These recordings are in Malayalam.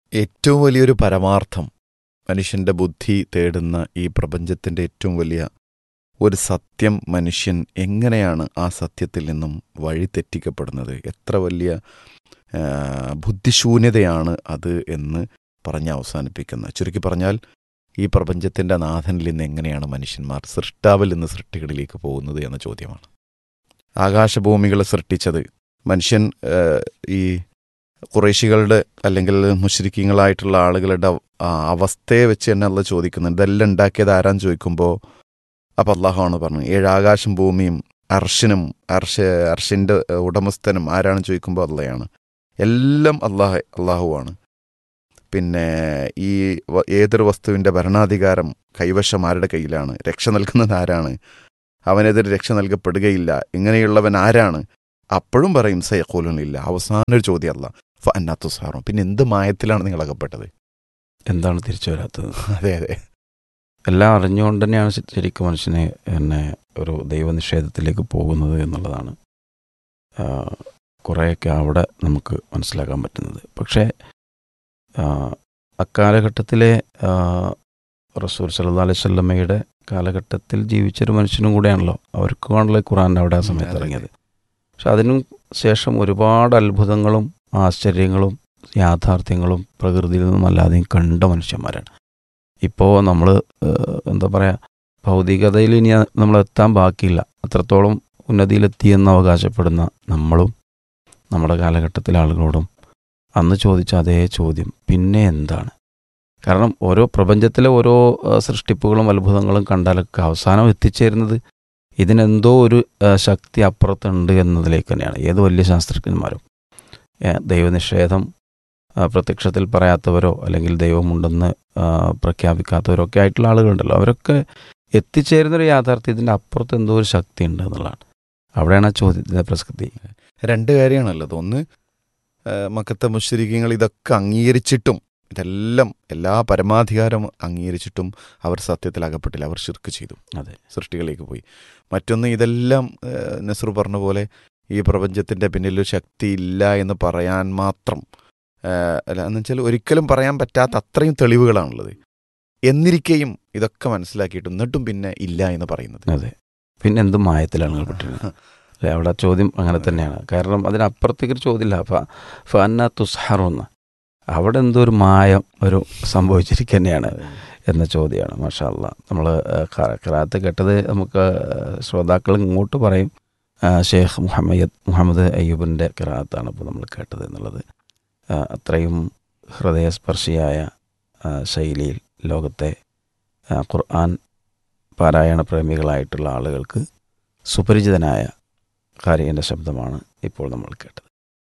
ഏറ്റവും വലിയൊരു പരമാർത്ഥം മനുഷ്യന്റെ ബുദ്ധി തേടുന്ന ഈ പ്രപഞ്ചത്തിന്റെ ഏറ്റവും വലിയ ഒരു സത്യം മനുഷ്യൻ എങ്ങനെയാണ് ആ സത്യത്തിൽ നിന്നും വഴിതെറ്റിക്കപ്പെടുന്നത് എത്ര വലിയ ആ, ബുദ്ധിശൂന്യതയാണ് അത് എന്ന് പറഞ്ഞ് അവസാനിപ്പിക്കുന്ന ചുരുക്കി പറഞ്ഞാൽ ഈ പ്രപഞ്ചത്തിന്റെ നാഥനിൽ നിന്ന് എങ്ങനെയാണ് മനുഷ്യന്മാർ സൃഷ്ടാവിൽ നിന്ന് സൃഷ്ടികളിലേക്ക് പോകുന്നത് എന്ന ചോദ്യമാണ് ആകാശഭൂമികളെ സൃഷ്ടിച്ചത് മനുഷ്യൻ ആ, ഈ കുറേശികളുടെ അല്ലെങ്കിൽ മുഷരിക്കങ്ങളായിട്ടുള്ള ആളുകളുടെ ആ അവസ്ഥയെ വെച്ച് തന്നെ അല്ല ചോദിക്കുന്നുണ്ട് ഇതെല്ലാം ഉണ്ടാക്കിയത് ആരാന്ന് ചോദിക്കുമ്പോൾ അപ്പം അള്ളാഹുവാണ് പറഞ്ഞു ഏഴ് ആകാശം ഭൂമിയും അർഷിനും അർഷ അർഷിൻ്റെ ഉടമസ്ഥനും ആരാണെന്ന് ചോദിക്കുമ്പോൾ അള്ളയാണ് എല്ലാം അള്ളാഹ് അള്ളാഹുവാണ് പിന്നെ ഈ വ- ഏതൊരു വസ്തുവിൻ്റെ ഭരണാധികാരം കൈവശം ആരുടെ കയ്യിലാണ് രക്ഷ നൽകുന്നത് ആരാണ് അവനെതിരെ രക്ഷ നൽകപ്പെടുകയില്ല ഇങ്ങനെയുള്ളവൻ ആരാണ് അപ്പോഴും പറയും സയക്കോലുന്നില്ല അവസാന ഒരു ചോദ്യം അല്ല അന്നാത്തു സാറും പിന്നെ എന്ത് മായത്തിലാണ് നിങ്ങൾ അകപ്പെട്ടത് എന്താണ് തിരിച്ചു വരാത്തത് അതെ അതെ എല്ലാം അറിഞ്ഞുകൊണ്ട് തന്നെയാണ് ശ- ശരിക്കും മനുഷ്യനെ എന്നെ ഒരു ദൈവനിഷേധത്തിലേക്ക് പോകുന്നത് എന്നുള്ളതാണ് ആ, കുറേയൊക്കെ അവിടെ നമുക്ക് മനസ്സിലാക്കാൻ പറ്റുന്നത് പക്ഷേ ആ, അക്കാലഘട്ടത്തിലെ ആ, റസൂൽ സല്ലല്ലാഹു അലൈഹി വസല്ലമയുടെ കാലഘട്ടത്തിൽ ജീവിച്ചൊരു മനുഷ്യനും കൂടെയാണല്ലോ അവർക്കാണല്ലോ ഖുറാൻ അവിടെ ആ സമയത്ത് അതെ, അതെ. ഇറങ്ങിയത് പക്ഷെ അതിനും ശേഷം ഒരുപാട് അത്ഭുതങ്ങളും ആശ്ചര്യങ്ങളും യാഥാർത്ഥ്യങ്ങളും പ്രകൃതിയിൽ നിന്നും അല്ലാതെയും കണ്ട മനുഷ്യന്മാരാണ് ഇപ്പോൾ നമ്മൾ എന്താ പറയുക ഭൗതികതയിൽ ഇനി നമ്മൾ എത്താൻ ബാക്കിയില്ല അത്രത്തോളം ഉന്നതിയിലെത്തിയെന്ന് അവകാശപ്പെടുന്ന നമ്മളും നമ്മുടെ കാലഘട്ടത്തിലെ ആളുകളോടും അന്ന് ചോദിച്ച അതേ ചോദ്യം പിന്നെ എന്താണ് കാരണം ഓരോ പ്രപഞ്ചത്തിലെ ഓരോ ആ, സൃഷ്ടിപ്പുകളും അത്ഭുതങ്ങളും കണ്ടാലൊക്കെ അവസാനം എത്തിച്ചേരുന്നത് ഇതിനെന്തോ ഒരു ആ, ശക്തി അപ്പുറത്തുണ്ട് എന്നതിലേക്ക് തന്നെയാണ് ഏത് വലിയ ശാസ്ത്രജ്ഞന്മാരും ഏ, ദൈവനിഷേധം ആ, പ്രത്യക്ഷത്തിൽ പറയാത്തവരോ അല്ലെങ്കിൽ ദൈവമുണ്ടെന്ന് ആ, പ്രഖ്യാപിക്കാത്തവരോ ഒക്കെ ആയിട്ടുള്ള ആളുകളുണ്ടല്ലോ അവരൊക്കെ എത്തിച്ചേരുന്നൊരു യാഥാർത്ഥ്യത്തിൻ്റെ അപ്പുറത്ത് എന്തോ ഒരു ശക്തി ഉണ്ട് എന്നുള്ളതാണ് അവിടെയാണ് ആ ചോദ്യത്തിൻ്റെ പ്രസക്തി രണ്ട് കാര്യമാണുള്ളത് ഒന്ന് ആ, മക്കത്തെ മുഷരിക്കങ്ങൾ ഇതൊക്കെ അംഗീകരിച്ചിട്ടും ഇതെല്ലാം എല്ലാ പരമാധികാരം അംഗീകരിച്ചിട്ടും അവർ സത്യത്തിൽ അകപ്പെട്ടില്ല അവർ ശിർക്ക് ചെയ്തു അതെ സൃഷ്ടികളിലേക്ക് പോയി മറ്റൊന്ന് ഇതെല്ലാം ആ, നസ്രു പറഞ്ഞ പോലെ ഈ പ്രപഞ്ചത്തിന്റെ പിന്നിൽ ഒരു ശക്തി ഇല്ല എന്ന് പറയാൻ മാത്രം ആ, അല്ല എന്ന് വെച്ചാൽ ഒരിക്കലും പറയാൻ പറ്റാത്ത അത്രയും തെളിവുകളാണുള്ളത് എന്നിരിക്കെയും ഇതൊക്കെ മനസ്സിലാക്കിയിട്ട് എന്നിട്ടും പിന്നെ ഇല്ല എന്ന് പറയുന്നത് അതെ പിന്നെ എന്ത് മായത്തിലാണ് നിങ്ങൾ പെട്ടിരുന്നത് അല്ലേ അവിടെ ചോദ്യം അങ്ങനെ തന്നെയാണ് കാരണം അതിനപ്പുറത്തേക്ക് ഒരു ചോദ്യമില്ല ഫ ഫന്ന തുസ്ഹറൊന്ന് അവിടെ എന്തോ ഒരു മായം ഒരു സംഭവിച്ചിരിക്കുക തന്നെയാണ് എന്ന ചോദ്യമാണ് മാഷാ അല്ല നമ്മൾ ഖറാത്ത് കേട്ടത് നമുക്ക് ശ്രോതാക്കൾ ഇങ്ങോട്ട് പറയും ആ, ഷേഖ് മുഹമ്മദ് മുഹമ്മദ് അയ്യൂബിൻ്റെ ഖറാത്താണ് ഇപ്പോൾ നമ്മൾ കേട്ടത് എന്നുള്ളത് ആ, അത്രയും ഹൃദയസ്പർശിയായ ആ, ശൈലിയിൽ ലോകത്തെ ആ, ഖുർആൻ പാരായണ പ്രേമികളായിട്ടുള്ള ആളുകൾക്ക് സുപരിചിതനായ കാര്യൻ്റെ ശബ്ദമാണ് ഇപ്പോൾ നമ്മൾ കേട്ടത്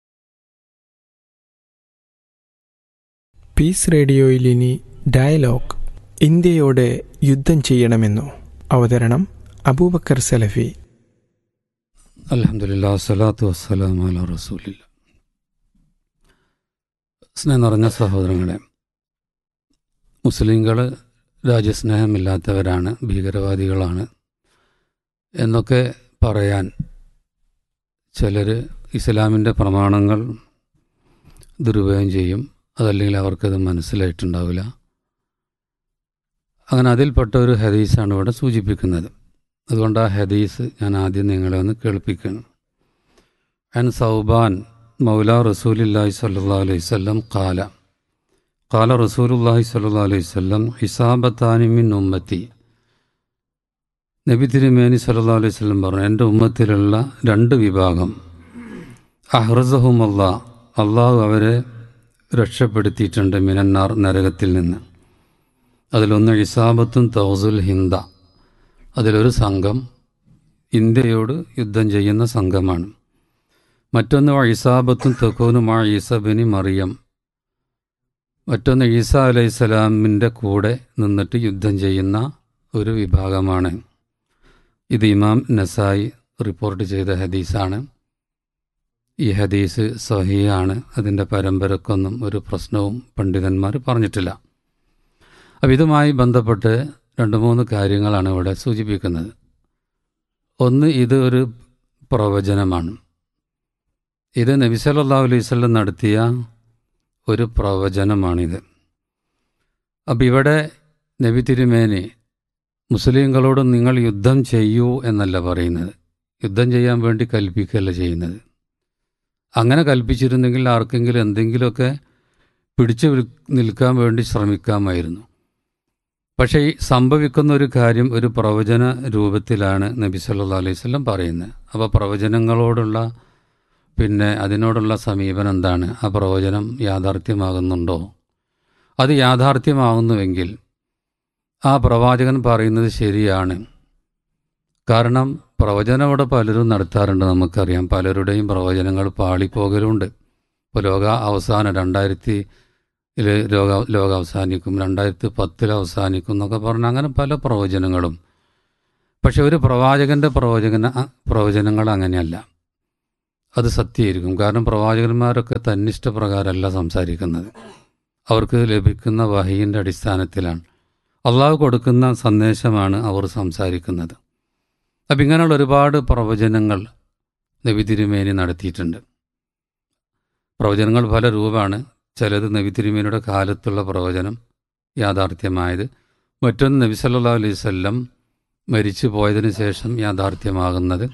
പീസ് റേഡിയോയിൽ ഇനി ഡയലോഗ് ഇന്ത്യയോട് യുദ്ധം ചെയ്യണമെന്നോ അവതരണം അബൂബക്കർ സലഫി അലഹമില്ല സ്വലാത്തു വസ്സലാം അല റസൂലില്ല സ്നേഹം നിറഞ്ഞ സഹോദരങ്ങളെ മുസ്ലിങ്ങൾ രാജ്യസ്നേഹമില്ലാത്തവരാണ് ഭീകരവാദികളാണ് എന്നൊക്കെ പറയാൻ ചിലർ ഇസ്ലാമിൻ്റെ പ്രമാണങ്ങൾ ദുരുപയോഗം ചെയ്യും അതല്ലെങ്കിൽ അവർക്കത് മനസ്സിലായിട്ടുണ്ടാവില്ല അങ്ങനെ അതിൽപ്പെട്ട ഒരു ഹദീസാണ് ഇവിടെ സൂചിപ്പിക്കുന്നത് അതുകൊണ്ട് ആ ഹദീസ് ഞാൻ ആദ്യം നിങ്ങളെ ഒന്ന് കേൾപ്പിക്കണം അൻ സൗബാൻ മൗല റസൂലില്ലാഹി സല്ലാ അലൈഹി സ്വല്ലം കാല കാല റസൂലുല്ലാഹി സല്ലാ അലൈഹി സ്വല്ലം ഹിസാബത്താനിമിൻ ഉമ്മത്തി നബി തിരുമേനി സല്ലാ അലൈഹി സ്വല്ലം പറഞ്ഞു എൻ്റെ ഉമ്മത്തിലുള്ള രണ്ട് വിഭാഗം അഹ്റസഹും അല്ലാ അള്ളാഹു അവരെ രക്ഷപ്പെടുത്തിയിട്ടുണ്ട് മിനന്നാർ നരകത്തിൽ നിന്ന് അതിലൊന്ന് ഇസാബത്തും തൗസുൽ ഹിന്ദ അതിലൊരു സംഘം ഇന്ത്യയോട് യുദ്ധം ചെയ്യുന്ന സംഘമാണ് മറ്റൊന്ന് ഇസാബത്തും തെക്കോനുമാ ഈസബിനി മറിയം മറ്റൊന്ന് ഈസ അലൈഹിസ്സലാമിൻ്റെ കൂടെ നിന്നിട്ട് യുദ്ധം ചെയ്യുന്ന ഒരു വിഭാഗമാണ് ഇത് ഇമാം നസായി റിപ്പോർട്ട് ചെയ്ത ഹദീസാണ് ഈ ഹദീസ് സഹിയാണ് അതിൻ്റെ പരമ്പരക്കൊന്നും ഒരു പ്രശ്നവും പണ്ഡിതന്മാർ പറഞ്ഞിട്ടില്ല അപ്പം ഇതുമായി ബന്ധപ്പെട്ട് രണ്ട് മൂന്ന് കാര്യങ്ങളാണ് ഇവിടെ സൂചിപ്പിക്കുന്നത് ഒന്ന് ഇത് ഒരു പ്രവചനമാണ് ഇത് നബി സല്ലല്ലാഹു അലൈഹി വസല്ലം നടത്തിയ ഒരു പ്രവചനമാണിത് അപ്പം ഇവിടെ നബി തിരുമേനി മുസ്ലിങ്ങളോട് നിങ്ങൾ യുദ്ധം ചെയ്യൂ എന്നല്ല പറയുന്നത് യുദ്ധം ചെയ്യാൻ വേണ്ടി കൽപ്പിക്കുകയല്ല ചെയ്യുന്നത് അങ്ങനെ കൽപ്പിച്ചിരുന്നെങ്കിൽ ആർക്കെങ്കിലും എന്തെങ്കിലുമൊക്കെ പിടിച്ചു വിൽ- നിൽക്കാൻ വേണ്ടി ശ്രമിക്കാമായിരുന്നു പക്ഷേ ഈ സംഭവിക്കുന്ന ഒരു കാര്യം ഒരു പ്രവചന രൂപത്തിലാണ് നബി സല്ലല്ലാഹു അലൈഹി വസല്ലം പറയുന്നത് അപ്പോൾ പ്രവചനങ്ങളോടുള്ള പിന്നെ അതിനോടുള്ള സമീപനം എന്താണ് ആ പ്രവചനം യാഥാർത്ഥ്യമാകുന്നുണ്ടോ അത് യാഥാർത്ഥ്യമാകുന്നുവെങ്കിൽ ആ പ്രവാചകൻ പറയുന്നത് ശരിയാണ് കാരണം പ്രവചനം ഇവിടെ പലരും നടത്താറുണ്ട് നമുക്കറിയാം പലരുടെയും പ്രവചനങ്ങൾ പാളിപ്പോകലുണ്ട് ഇപ്പോൾ ലോക അവസാനം രണ്ടായിരത്തി ഇതിൽ ലോക ലോകം അവസാനിക്കും രണ്ടായിരത്തി പത്തിൽ അവസാനിക്കും എന്നൊക്കെ പറഞ്ഞ് അങ്ങനെ പല പ്രവചനങ്ങളും പക്ഷെ ഒരു പ്രവാചകന്റെ പ്രവചന പ്രവചനങ്ങൾ അങ്ങനെയല്ല അത് സത്യമായിരിക്കും കാരണം പ്രവാചകന്മാരൊക്കെ തന്നിഷ്ടപ്രകാരമല്ല സംസാരിക്കുന്നത് അവർക്ക് ലഭിക്കുന്ന വഹീൻ്റെ അടിസ്ഥാനത്തിലാണ് അള്ളാഹു കൊടുക്കുന്ന സന്ദേശമാണ് അവർ സംസാരിക്കുന്നത് അപ്പം ഇങ്ങനെയുള്ള ഒരുപാട് പ്രവചനങ്ങൾ നബി തിരുമേനി നടത്തിയിട്ടുണ്ട് പ്രവചനങ്ങൾ പല രൂപമാണ് ചിലത് നബി തിരുമേനിയുടെ കാലത്തുള്ള പ്രവചനം യാഥാർത്ഥ്യമായത് മറ്റൊന്ന് നബി സല്ലല്ലാഹു അലൈഹി വസല്ലം മരിച്ചു പോയതിനു ശേഷം യാഥാർത്ഥ്യമാകുന്നത്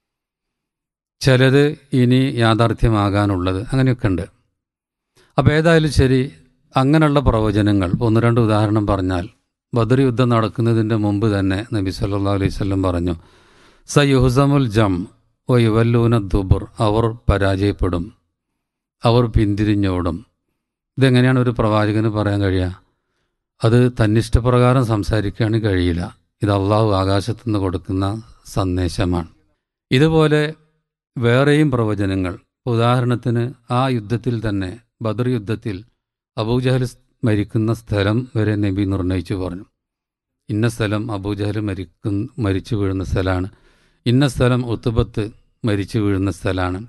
ചിലത് ഇനി യാഥാർത്ഥ്യമാകാനുള്ളത് അങ്ങനെയൊക്കെ ഉണ്ട് അപ്പോൾ ഏതായാലും ശരി അങ്ങനെയുള്ള പ്രവചനങ്ങൾ ഇപ്പോൾ ഒന്ന് രണ്ട് ഉദാഹരണം പറഞ്ഞാൽ ബദർ യുദ്ധം നടക്കുന്നതിൻ്റെ മുമ്പ് തന്നെ നബി സല്ലല്ലാഹു അലൈഹി വസല്ലം പറഞ്ഞു സ യുഹ്സമുൽ ജം ഒ യുവല്ലൂന ദുബുർ അവർ പരാജയപ്പെടും അവർ പിന്തിരിഞ്ഞോടും ഇതെങ്ങനെയാണ് ഒരു പ്രവാചകന് പറയാൻ കഴിയുക അത് തന്നിഷ്ടപ്രകാരം സംസാരിക്കുകയാണ് കഴിയില്ല ഇത് അള്ളാഹു ആകാശത്തു നിന്ന് കൊടുക്കുന്ന സന്ദേശമാണ് ഇതുപോലെ വേറെയും പ്രവചനങ്ങൾ ഉദാഹരണത്തിന് ആ യുദ്ധത്തിൽ തന്നെ ബദർ യുദ്ധത്തിൽ അബൂജഹൽ മരിക്കുന്ന സ്ഥലം വരെ നബി നിർണയിച്ചു പറഞ്ഞു ഇന്ന സ്ഥലം അബൂജഹൽ മരിക്കും മരിച്ചു വീഴുന്ന സ്ഥലമാണ് ഇന്ന സ്ഥലം ഉത്തുബത്ത് മരിച്ചു വീഴുന്ന സ്ഥലമാണ്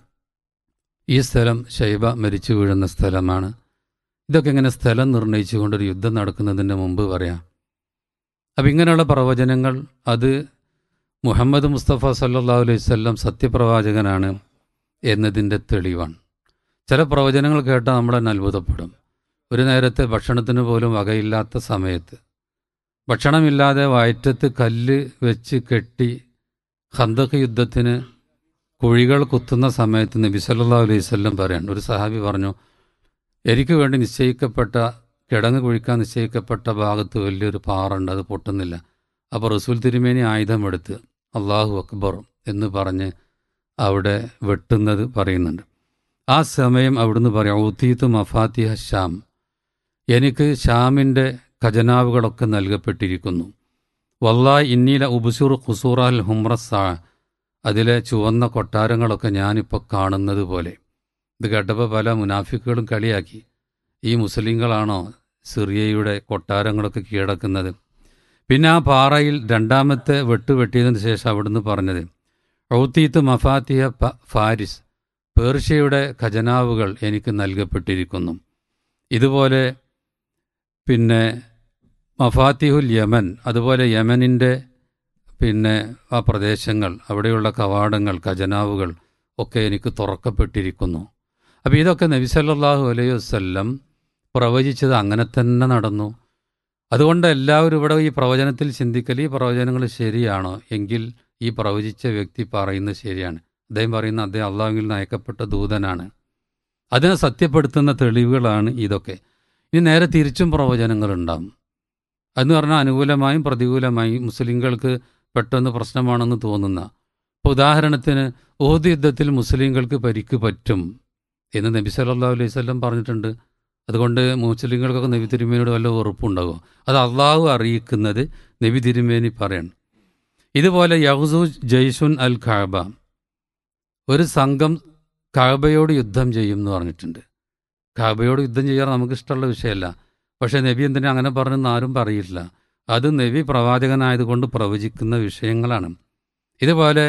ഈ സ്ഥലം ഷൈബ മരിച്ചു വീഴുന്ന സ്ഥലമാണ് ഇതൊക്കെ ഇങ്ങനെ സ്ഥലം നിർണയിച്ചുകൊണ്ടൊരു യുദ്ധം നടക്കുന്നതിന് മുമ്പ് പറയാം അപ്പം ഇങ്ങനെയുള്ള പ്രവചനങ്ങൾ അത് മുഹമ്മദ് മുസ്തഫ സല്ലല്ലാഹു അലൈഹി വസല്ലം സത്യപ്രവാചകനാണ് എന്നതിൻ്റെ തെളിവാണ് ചില പ്രവചനങ്ങൾ കേട്ടാൽ നമ്മൾ തന്നെ അത്ഭുതപ്പെടും ഒരു നേരത്തെ ഭക്ഷണത്തിന് പോലും വകയില്ലാത്ത സമയത്ത് ഭക്ഷണമില്ലാതെ വയറ്റത്ത് കല്ല് വെച്ച് കെട്ടി ഖന്തഖ് യുദ്ധത്തിന് കുഴികൾ കുത്തുന്ന സമയത്ത് നബി സല്ലല്ലാഹു അലൈഹി വസല്ലം പറയാണ് ഒരു സഹാബി പറഞ്ഞു എനിക്ക് വേണ്ടി നിശ്ചയിക്കപ്പെട്ട കിടങ്ങ് കുഴിക്കാൻ നിശ്ചയിക്കപ്പെട്ട ഭാഗത്ത് വലിയൊരു പാറുണ്ട് അത് പൊട്ടുന്നില്ല അപ്പോൾ റസൂൽ തിരുമേനി ആയുധമെടുത്ത് അള്ളാഹു അക്ബർ എന്ന് പറഞ്ഞ് അവിടെ വെട്ടുന്നത് പറയുന്നുണ്ട് ആ സമയം അവിടുന്ന് പറയാം ഊത്തീത്ത് മഫാത്തിഹ ഷാം എനിക്ക് ഷാമിൻ്റെ ഖജനാവുകളൊക്കെ നൽകപ്പെട്ടിരിക്കുന്നു വല്ലാ ഇന്നീല ഉബുസൂർ ഖുസൂറാൽ ഹുമ്രസാ അതിലെ ചുവന്ന കൊട്ടാരങ്ങളൊക്കെ ഞാനിപ്പോൾ കാണുന്നത് പോലെ ഇത് കേട്ടപ്പോൾ പല മുനാഫിക്കുകളും കളിയാക്കി ഈ മുസ്ലിങ്ങളാണോ സിറിയയുടെ കൊട്ടാരങ്ങളൊക്കെ കീഴടക്കുന്നത് പിന്നെ ആ പാറയിൽ രണ്ടാമത്തെ വെട്ട് വെട്ടിയതിന് ശേഷം അവിടുന്ന് പറഞ്ഞത് ഔത്തീത്ത് മഫാത്തിയ പ- ഫാരിസ് പേർഷ്യയുടെ ഖജനാവുകൾ എനിക്ക് നൽകപ്പെട്ടിരിക്കുന്നു ഇതുപോലെ പിന്നെ മഫാത്തിഹുൽ യമൻ അതുപോലെ യമനിൻ്റെ പിന്നെ ആ പ്രദേശങ്ങൾ അവിടെയുള്ള കവാടങ്ങൾ ഖജനാവുകൾ ഒക്കെ എനിക്ക് തുറക്കപ്പെട്ടിരിക്കുന്നു അപ്പോൾ ഇതൊക്കെ നബി സല്ലല്ലാഹു അലൈഹി വസല്ലം പ്രവചിച്ചത് അങ്ങനെ തന്നെ നടന്നു അതുകൊണ്ട് എല്ലാവരും ഇവിടെ ഈ പ്രവചനത്തിൽ ചിന്തിക്കൽ ഈ പ്രവചനങ്ങൾ ശരിയാണോ എങ്കിൽ ഈ പ്രവചിച്ച വ്യക്തി പറയുന്നത് ശരിയാണ് അദ്ദേഹം പറയുന്ന അദ്ദേഹം അള്ളാഹുവിൽ നിന്ന് അയക്കപ്പെട്ട ദൂതനാണ് അതിനെ സത്യപ്പെടുത്തുന്ന തെളിവുകളാണ് ഇതൊക്കെ ഇനി നേരെ തിരിച്ചും പ്രവചനങ്ങളുണ്ടാകും എന്ന് പറഞ്ഞാൽ അനുകൂലമായും പ്രതികൂലമായും മുസ്ലിങ്ങൾക്ക് പെട്ടെന്ന് പ്രശ്നമാണെന്ന് തോന്നുന്ന ഇപ്പോൾ ഉദാഹരണത്തിന് ഓഹദ് യുദ്ധത്തിൽ മുസ്ലിങ്ങൾക്ക് പരിക്ക് പറ്റും എന്ന് നബി സല്ലല്ലാഹു അലൈഹി വസല്ലം പറഞ്ഞിട്ടുണ്ട് അതുകൊണ്ട് മുസ്ലിങ്ങൾക്കൊക്കെ നബി തിരുമേനിയോട് വല്ല ഉറപ്പുണ്ടാകുമോ അത് അള്ളാഹു അറിയിക്കുന്നത് നബി തിരുമേനി പറയണം ഇതുപോലെ യഹ്സു ജയ്സുൻ അൽ ഖാബ ഒരു സംഘം കാബയോട് യുദ്ധം ചെയ്യും എന്ന് പറഞ്ഞിട്ടുണ്ട് കാബയോട് യുദ്ധം ചെയ്യാൻ നമുക്ക് ഇഷ്ടമുള്ള വിഷയമല്ല പക്ഷേ നബി എന്തിനാ അങ്ങനെ പറഞ്ഞെന്ന് ആരും പറയില്ല അത് നബി പ്രവാചകനായതുകൊണ്ട് പ്രവചിക്കുന്ന വിഷയങ്ങളാണ് ഇതുപോലെ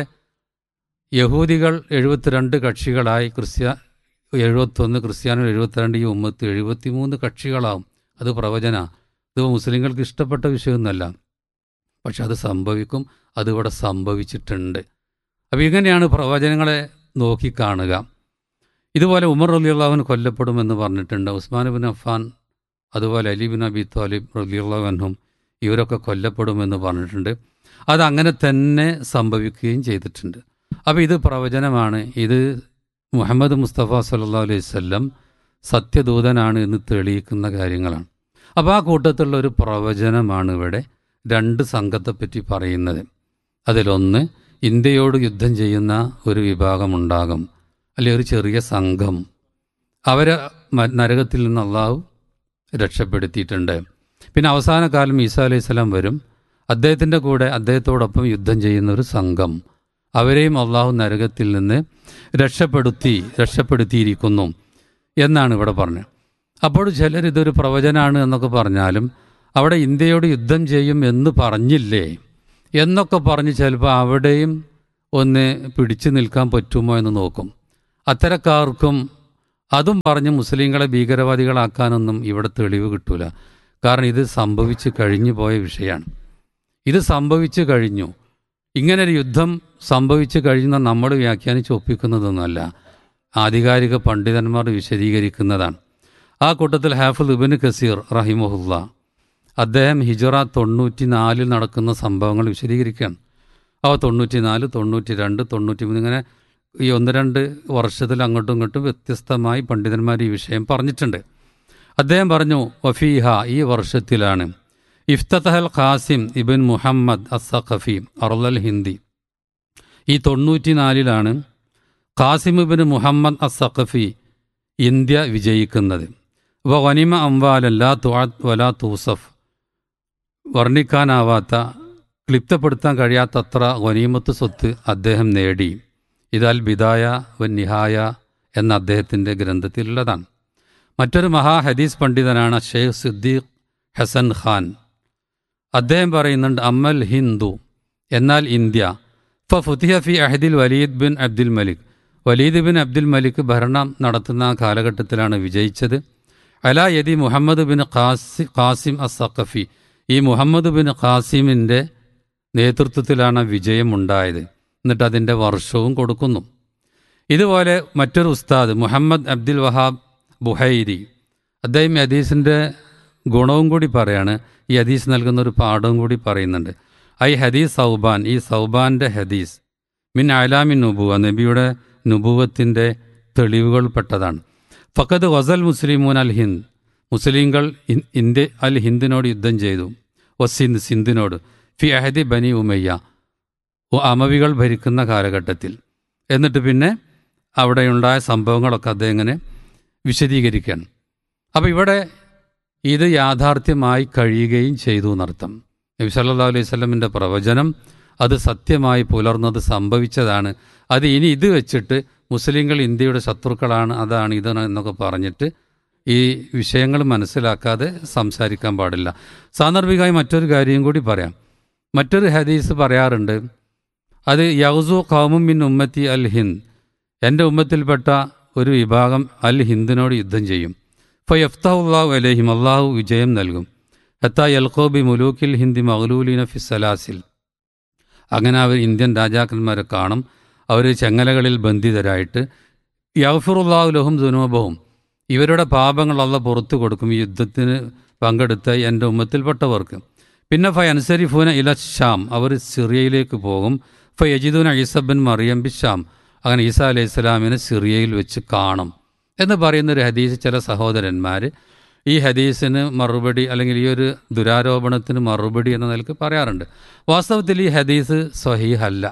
യഹൂദികൾ എഴുപത്തിരണ്ട് കക്ഷികളായി ക്രിസ്ത്യ എഴുപത്തൊന്ന് ക്രിസ്ത്യാനികൾ എഴുപത്തിരണ്ട് ഈ ഉമ്മത്ത് എഴുപത്തിമൂന്ന് കക്ഷികളാവും അത് പ്രവചന ഇത് മുസ്ലിങ്ങൾക്ക് ഇഷ്ടപ്പെട്ട വിഷയമൊന്നുമല്ല പക്ഷെ അത് സംഭവിക്കും അതിവിടെ സംഭവിച്ചിട്ടുണ്ട് അപ്പോൾ ഇങ്ങനെയാണ് പ്രവചനങ്ങളെ നോക്കിക്കാണുക ഇതുപോലെ ഉമർ റലിയുള്ളവൻ കൊല്ലപ്പെടുമെന്ന് പറഞ്ഞിട്ടുണ്ട് ഉസ്മാൻ ബിൻ അഫാൻ അതുപോലെ അലി ബിൻ അബി താലിബ് റലിയുള്ളവനും ഇവരൊക്കെ കൊല്ലപ്പെടുമെന്ന് പറഞ്ഞിട്ടുണ്ട് അതങ്ങനെ തന്നെ സംഭവിക്കുകയും ചെയ്തിട്ടുണ്ട് അപ്പോൾ ഇത് പ്രവചനമാണ് ഇത് മുഹമ്മദ് മുസ്തഫ സല്ലാ അലൈഹി വല്ലം സത്യദൂതനാണ് എന്ന് തെളിയിക്കുന്ന കാര്യങ്ങളാണ് അപ്പോൾ ആ കൂട്ടത്തിലുള്ള ഒരു പ്രവചനമാണ് ഇവിടെ രണ്ട് സംഘത്തെപ്പറ്റി പറയുന്നത് അതിലൊന്ന് ഇന്ത്യയോട് യുദ്ധം ചെയ്യുന്ന ഒരു വിഭാഗമുണ്ടാകും അല്ലെങ്കിൽ ഒരു ചെറിയ സംഘം അവരെ മ- നരകത്തിൽ നിന്ന് അള്ളാഹു രക്ഷപ്പെടുത്തിയിട്ടുണ്ട് പിന്നെ അവസാന കാലം ഈസാ അലൈഹി സ്വലാം വരും അദ്ദേഹത്തിൻ്റെ കൂടെ അദ്ദേഹത്തോടൊപ്പം യുദ്ധം ചെയ്യുന്ന ഒരു സംഘം അവരെയും അള്ളാഹു നരകത്തിൽ നിന്ന് രക്ഷപ്പെടുത്തി രക്ഷപ്പെടുത്തിയിരിക്കുന്നു എന്നാണ് ഇവിടെ പറഞ്ഞത് അപ്പോൾ ചിലർ ഇതൊരു പ്രവചനമാണ് എന്നൊക്കെ പറഞ്ഞാലും അവിടെ ഇന്ത്യയോട് യുദ്ധം ചെയ്യും എന്ന് പറഞ്ഞില്ലേ എന്നൊക്കെ പറഞ്ഞ് ചിലപ്പോൾ അവിടെയും ഒന്ന് പിടിച്ചു നിൽക്കാൻ പറ്റുമോ എന്ന് നോക്കും അത്തരക്കാർക്കും അതും പറഞ്ഞ് മുസ്ലിങ്ങളെ ഭീകരവാദികളാക്കാനൊന്നും ഇവിടെ തെളിവ് കിട്ടൂല കാരണം ഇത് സംഭവിച്ചു കഴിഞ്ഞു പോയ വിഷയമാണ് ഇത് സംഭവിച്ചു കഴിഞ്ഞു ഇങ്ങനൊരു യുദ്ധം സംഭവിച്ചു കഴിഞ്ഞ നമ്മൾ വ്യാഖ്യാനിച്ച് ഒപ്പിക്കുന്നതൊന്നുമല്ല ആധികാരിക പണ്ഡിതന്മാർ വിശദീകരിക്കുന്നതാണ് ആ കൂട്ടത്തിൽ ഹാഫിദ് ഇബിൻ കസീർ റഹിമുല്ല അദ്ദേഹം ഹിജറ തൊണ്ണൂറ്റി നാലിൽ നടക്കുന്ന സംഭവങ്ങൾ വിശദീകരിക്കുകയാണ് അവ തൊണ്ണൂറ്റി നാല് തൊണ്ണൂറ്റി രണ്ട് തൊണ്ണൂറ്റി മൂന്ന് ഇങ്ങനെ ഈ ഒന്ന് രണ്ട് വർഷത്തിൽ അങ്ങോട്ടും ഇങ്ങോട്ടും വ്യത്യസ്തമായി പണ്ഡിതന്മാർ ഈ വിഷയം പറഞ്ഞിട്ടുണ്ട് അദ്ദേഹം പറഞ്ഞു വഫീഹ ഈ വർഷത്തിലാണ് ഇഫ്തഹൽ ഖാസിം ഇബിൻ മുഹമ്മദ് അസഖഫി അറുൽ ഹിന്ദി ഈ തൊണ്ണൂറ്റിനാലിലാണ് Qasim ibn Muhammad Assaqafi India വിജയിക്കുന്നത് വ വനിമ അംവാലൻ ലാ തുഅത് വലാ തൂസഫ് വർണ്ണിക്കാനാവാത്ത ക്ലിപ്തപ്പെടുത്താൻ കഴിയാത്തത്ര വനീമത്ത് സ്വത്ത് അദ്ദേഹം നേടി ഇതാൽ ബിദായ വ നിഹായ എന്ന അദ്ദേഹത്തിൻ്റെ ഗ്രന്ഥത്തിലുള്ളതാണ് മറ്റൊരു മഹാ ഹദീസ് പണ്ഡിതനാണ് ഷെയ്ഖ് സിദ്ദീഖ് ഹസൻ ഖാൻ അദ്ദേഹം പറയുന്നുണ്ട് അമ്മൽ ഹിന്ദു എന്നാൽ ഇന്ത്യ ഫ ഫുത്തിഹ ഫി അഹദിൽ Walid bin Abdul Malik Walid bin Abdul Malik ഭരണം നടത്തുന്ന ആ കാലഘട്ടത്തിലാണ് വിജയിച്ചത് അലാ യദി Muhammad bin Qasi Qasim Assaqafi ഈ മുഹമ്മദ് ബിൻ ഖാസിമിൻ്റെ നേതൃത്വത്തിലാണ് വിജയം ഉണ്ടായത് എന്നിട്ട് അതിൻ്റെ വർഷവും കൊടുക്കുന്നു ഇതുപോലെ മറ്റൊരു ഉസ്താദ് മുഹമ്മദ് അബ്ദുൽ വഹാബ് ബുഹൈരി അദ്ദേഹം ഈ ഹദീസിൻ്റെ ഗുണവും കൂടി പറയാണ് ഈ ഹദീസ് നൽകുന്ന ഒരു പാഠവും കൂടി പറയുന്നുണ്ട് ഐ ഹദീസ് സൗബാൻ ഈ സൗബാൻ്റെ ഹദീസ് മിൻ അലാമിൻ നുബുവ നബിയുടെ നുബുവത്തിൻ്റെ തെളിവുകൾപ്പെട്ടതാണ് ഫക്കത് വസൽ മുസ്ലിമൂൻ അൽ ഹിന്ദ് മുസ്ലിങ്ങൾ ഇൻ- ഇന്ത്യ അൽ ഹിന്ദിനോട് യുദ്ധം ചെയ്തു വസിന്ദ് സിന്ധിനോട് ഫി അഹദി ബനി ഉമയ്യ ഓ അമവികൾ ഭരിക്കുന്ന കാലഘട്ടത്തിൽ എന്നിട്ട് പിന്നെ അവിടെയുണ്ടായ സംഭവങ്ങളൊക്കെ അദ്ദേഹം ഇങ്ങനെ വിശദീകരിക്കുകയാണ് അപ്പോൾ ഇവിടെ ഇത് യാഥാർത്ഥ്യമായി കഴിയുകയും ചെയ്തു എന്നർത്ഥം നബി സല്ലല്ലാഹു അലൈഹി സ്വലമിൻ്റെ പ്രവചനം അത് സത്യമായി പുലർന്നത് സംഭവിച്ചതാണ് അത് ഇനി ഇത് വെച്ചിട്ട് മുസ്ലിങ്ങൾ ഇന്ത്യയുടെ ശത്രുക്കളാണ് അതാണ് ഇതാണ് എന്നൊക്കെ പറഞ്ഞിട്ട് ഈ വിഷയങ്ങൾ മനസ്സിലാക്കാതെ സംസാരിക്കാൻ പാടില്ല സാന്ദർഭികമായി മറ്റൊരു കാര്യം കൂടി പറയാം മറ്റൊരു ഹദീസ് പറയാറുണ്ട് അത് യൗസു ഖൗമും മിൻ ഉമ്മത്തി അൽ ഹിന്ദ് എൻ്റെ ഉമ്മത്തിൽപ്പെട്ട ഒരു വിഭാഗം അൽ ഹിന്ദിനോട് യുദ്ധം ചെയ്യും ഫയഫ്താഹുല്ലാഹു അലഹിം അള്ളാഹു വിജയം നൽകും ഹത്ത യൽഖോബി മുലൂക്കിൽ ഹിന്ദി മഹലൂലിന ഫിസലാസിൽ അങ്ങനെ അവർ ഇന്ത്യൻ രാജാക്കന്മാരെ കാണും അവർ ചെങ്ങലകളിൽ ബന്ധിതരായിട്ട് യഫുറുല്ലാഹു ലഹും ദുനൂബവും ഇവരുടെ പാപങ്ങൾ അള്ള പുറത്തു കൊടുക്കും ഈ യുദ്ധത്തിന് പങ്കെടുത്ത എൻ്റെ ഉമ്മത്തിൽപ്പെട്ടവർക്ക് പിന്നെ ഫ അൻസരിഫൂന ഇല ഷാം അവർ സിറിയയിലേക്ക് പോകും ഫ യജിദുന ഈസബിൻ മറിയം ബി ഷാം അങ്ങനെ ഈസ അലൈഹി സ്വലാമിനെ സിറിയയിൽ വെച്ച് കാണും എന്ന് പറയുന്ന ഒരു ഹദീസ് ചില സഹോദരന്മാർ ഈ ഹദീസിന് മറുപടി അല്ലെങ്കിൽ ഈ ഒരു ദുരാരോപണത്തിന് മറുപടി എന്ന നിലക്ക് പറയാറുണ്ട് വാസ്തവത്തിൽ ഈ ഹദീസ് സ്വഹീഹല്ല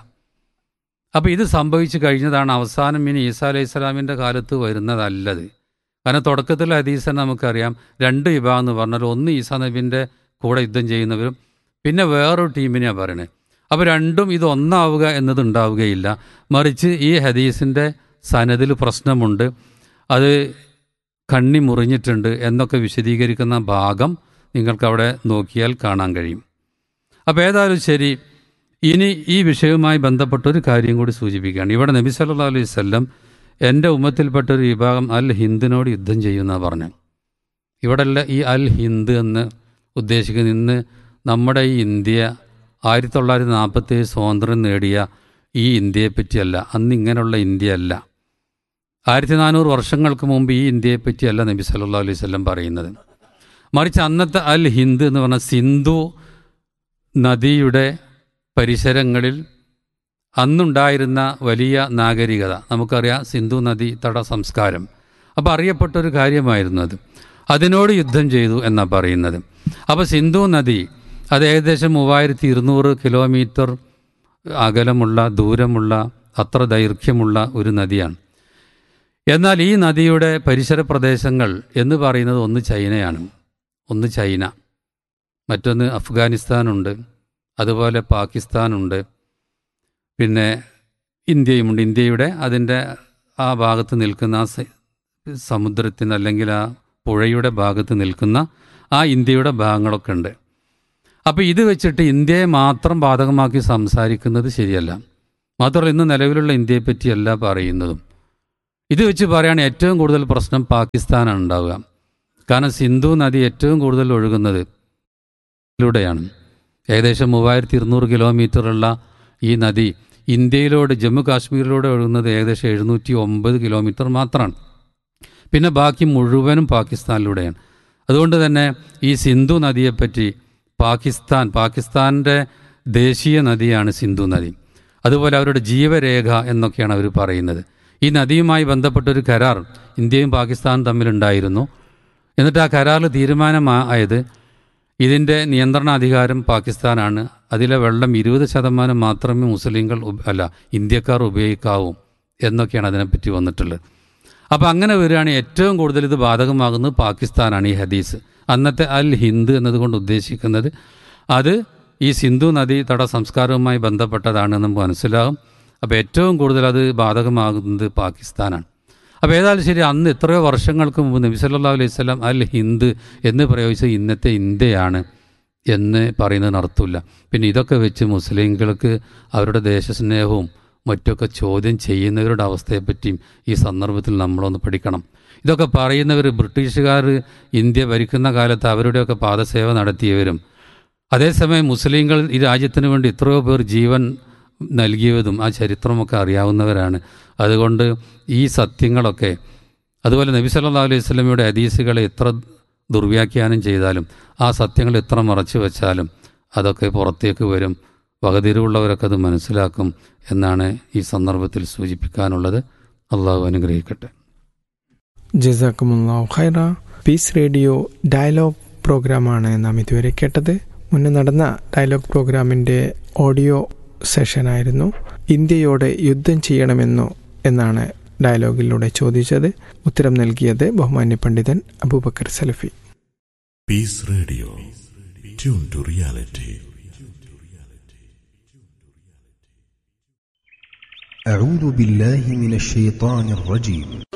അപ്പോൾ ഇത് സംഭവിച്ചു കഴിഞ്ഞതാണ് അവസാനം ഇനി ഈസാ അലൈഹി സ്വലാമിൻ്റെ കാലത്ത് വരുന്നതല്ലത് കാരണം തുടക്കത്തിൽ ഹദീസ് നമുക്കറിയാം രണ്ട് വിഭാഗം എന്ന് പറഞ്ഞാൽ ഒന്ന് ഈസാ നബിൻ്റെ കൂടെ യുദ്ധം ചെയ്യുന്നവരും പിന്നെ വേറൊരു ടീമിനെയാണ് പറയണത് അപ്പോൾ രണ്ടും ഇത് ഒന്നാവുക എന്നത് ഉണ്ടാവുകയില്ല മറിച്ച് ഈ ഹദീസിൻ്റെ സനദിൽ പ്രശ്നമുണ്ട് അത് കണ്ണി മുറിഞ്ഞിട്ടുണ്ട് എന്നൊക്കെ വിശദീകരിക്കുന്ന ഭാഗം നിങ്ങൾക്കവിടെ നോക്കിയാൽ കാണാൻ കഴിയും അപ്പോൾ ഏതായാലും ശരി ഇനി ഈ വിഷയവുമായി ബന്ധപ്പെട്ട ഒരു കാര്യം കൂടി സൂചിപ്പിക്കുകയാണ് ഇവിടെ നബി സല്ലല്ലാഹു അലൈഹി വസല്ലം എൻ്റെ ഉമ്മത്തിൽപ്പെട്ട ഒരു വിഭാഗം അൽ ഹിന്ദിനോട് യുദ്ധം ചെയ്യുന്ന പറഞ്ഞു ഇവിടെല്ല ഈ അൽ ഹിന്ദ് എന്ന് ഉദ്ദേശിക്കുന്ന ഇന്ന് നമ്മുടെ ഈ ഇന്ത്യ ആയിരത്തി തൊള്ളായിരത്തി നാൽപ്പത്തേഴ് സ്വാതന്ത്ര്യം നേടിയ ഈ ഇന്ത്യയെ പറ്റിയല്ല അന്ന് ഇങ്ങനെയുള്ള ഇന്ത്യ അല്ല ആയിരത്തി നാനൂറ് വർഷങ്ങൾക്ക് മുമ്പ് ഈ ഇന്ത്യയെ പറ്റിയല്ല നബി സല്ലല്ലാഹു അലൈഹി വസല്ലം പറയുന്നത് മറിച്ച് അന്നത്തെ അൽ ഹിന്ദ് എന്ന് പറഞ്ഞ സിന്ധു നദിയുടെ പരിസരങ്ങളിൽ അന്നുണ്ടായിരുന്ന വലിയ നാഗരികത നമുക്കറിയാം സിന്ധു നദി തട സംസ്കാരം അപ്പോൾ അറിയപ്പെട്ട ഒരു കാര്യമായിരുന്നു അത് അതിനോട് യുദ്ധം ചെയ്തു എന്നാണ് പറയുന്നത് അപ്പോൾ സിന്ധു നദി അത് ഏകദേശം മൂവായിരത്തി ഇരുന്നൂറ് കിലോമീറ്റർ അകലമുള്ള ദൂരമുള്ള അത്ര ദൈർഘ്യമുള്ള ഒരു നദിയാണ് എന്നാൽ ഈ നദിയുടെ പരിസര പ്രദേശങ്ങൾ എന്ന് പറയുന്നത് ഒന്ന് ചൈനയാണ് ഒന്ന് ചൈന മറ്റൊന്ന് അഫ്ഗാനിസ്ഥാനുണ്ട് അതുപോലെ പാകിസ്ഥാനുണ്ട് പിന്നെ ഇന്ത്യയുമുണ്ട് ഇന്ത്യയുടെ അതിൻ്റെ ആ ഭാഗത്ത് നിൽക്കുന്ന ആ സ- സമുദ്രത്തിന് അല്ലെങ്കിൽ ആ പുഴയുടെ ഭാഗത്ത് നിൽക്കുന്ന ആ ഇന്ത്യയുടെ ഭാഗങ്ങളൊക്കെ ഉണ്ട് അപ്പോൾ ഇത് വെച്ചിട്ട് ഇന്ത്യയെ മാത്രം ബാധകമാക്കി സംസാരിക്കുന്നത് ശരിയല്ല മാത്രമല്ല ഇന്ന് നിലവിലുള്ള ഇന്ത്യയെ പറ്റിയല്ല പറയുന്നതും ഇത് വെച്ച് പറയുകയാണെങ്കിൽ ഏറ്റവും കൂടുതൽ പ്രശ്നം പാകിസ്ഥാനാണ് ഉണ്ടാവുക കാരണം സിന്ധു നദി ഏറ്റവും കൂടുതൽ ഒഴുകുന്നത് ിലൂടെയാണ് ഏകദേശം മൂവായിരത്തി ഇരുന്നൂറ് കിലോമീറ്ററുള്ള ഈ നദി ഇന്ത്യയിലൂടെ ജമ്മു കാശ്മീരിലൂടെ ഒഴുകുന്നത് ഏകദേശം എഴുന്നൂറ്റി ഒമ്പത് കിലോമീറ്റർ മാത്രമാണ് പിന്നെ ബാക്കി മുഴുവനും പാകിസ്ഥാനിലൂടെയാണ് അതുകൊണ്ട് തന്നെ ഈ സിന്ധു നദിയെപ്പറ്റി പാകിസ്ഥാൻ പാകിസ്ഥാൻ്റെ ദേശീയ നദിയാണ് സിന്ധു നദി അതുപോലെ അവരുടെ ജീവരേഖ എന്നൊക്കെയാണ് അവർ പറയുന്നത് ഈ നദിയുമായി ബന്ധപ്പെട്ടൊരു കരാർ ഇന്ത്യയും പാകിസ്ഥാനും തമ്മിലുണ്ടായിരുന്നു എന്നിട്ട് ആ കരാറിൽ തീരുമാനമായത് ഇതിൻ്റെ നിയന്ത്രണാധികാരം പാകിസ്ഥാനാണ് അതിലെ വെള്ളം ഇരുപത് ശതമാനം മാത്രമേ മുസ്ലിങ്ങൾ ഉപ- അല്ല ഇന്ത്യക്കാർ ഉപയോഗിക്കാവൂ എന്നൊക്കെയാണ് അതിനെപ്പറ്റി വന്നിട്ടുള്ളത് അപ്പോൾ അങ്ങനെ വരികയാണെങ്കിൽ ഏറ്റവും കൂടുതൽ ഇത് ബാധകമാകുന്നത് പാകിസ്ഥാനാണ് ഈ ഹദീസ് അന്നത്തെ അൽ ഹിന്ദ് എന്നതുകൊണ്ട് ഉദ്ദേശിക്കുന്നത് അത് ഈ സിന്ധു നദി തട സംസ്കാരവുമായി ബന്ധപ്പെട്ടതാണ് നമുക്ക് മനസ്സിലാകും അപ്പോൾ ഏറ്റവും കൂടുതൽ അത് ബാധകമാകുന്നത് പാകിസ്ഥാനാണ് അപ്പോൾ ഏതായാലും ശരി അന്ന് എത്രയോ വർഷങ്ങൾക്ക് മുമ്പ് നബി സല്ലല്ലാഹു അലൈഹി വസല്ലം അൽ ഹിന്ദ് എന്ന് പ്രയോഗിച്ചത് ഇന്നത്തെ ഇന്ത്യയാണ് എന്ന് പറയുന്നതിന് അർത്ഥമില്ല പിന്നെ ഇതൊക്കെ വെച്ച് മുസ്ലിങ്ങൾക്ക് അവരുടെ ദേശസ്നേഹവും മറ്റൊക്കെ ചോദ്യം ചെയ്യുന്നവരുടെ അവസ്ഥയെപ്പറ്റിയും ഈ സന്ദർഭത്തിൽ നമ്മളൊന്ന് പഠിക്കണം ഇതൊക്കെ പറയുന്നവർ ബ്രിട്ടീഷുകാർ ഇന്ത്യ ഭരിക്കുന്ന കാലത്ത് അവരുടെയൊക്കെ പാദസേവ നടത്തിയവരും അതേസമയം മുസ്ലിങ്ങൾ ഈ രാജ്യത്തിന് വേണ്ടി എത്രയോ പേർ ജീവൻ നൽകിയതും ആ ചരിത്രമൊക്കെ അറിയാവുന്നവരാണ് അതുകൊണ്ട് ഈ സത്യങ്ങളൊക്കെ അതുപോലെ നബി സല്ലല്ലാഹു അലൈഹി വസല്ലമയുടെ ഹദീസുകളെ എത്ര ദുർവ്യാഖ്യാനം ചെയ്താലും ആ സത്യങ്ങൾ എത്ര മറച്ചു വെച്ചാലും അതൊക്കെ പുറത്തേക്ക് വരും വകതിരിവുള്ളവരൊക്കെ അത് മനസ്സിലാക്കും എന്നാണ് ഈ സന്ദർഭത്തിൽ സൂചിപ്പിക്കാനുള്ളത് അള്ളാഹു അനുഗ്രഹിക്കട്ടെ ജസാക്കുമുല്ലാഹു ഖൈറ പീസ് റേഡിയോ ഡയലോഗ് പ്രോഗ്രാമാണ് നാം ഇതുവരെ കേട്ടത് മുന്നേ നടന്ന ഡയലോഗ് പ്രോഗ്രാമിൻ്റെ ഓഡിയോ സെഷനായിരുന്നു ഇന്ത്യയോട് യുദ്ധം ചെയ്യണമെന്നോ എന്നാണ് ഡയലോഗിലൂടെ ചോദിച്ചത് ഉത്തരം നൽകിയത് ബഹുമാന്യ പണ്ഡിതൻ അബൂബക്കർ സലഫി Peace Radio. Tune to reality. أعوذ بالله من الشيطان الرجيم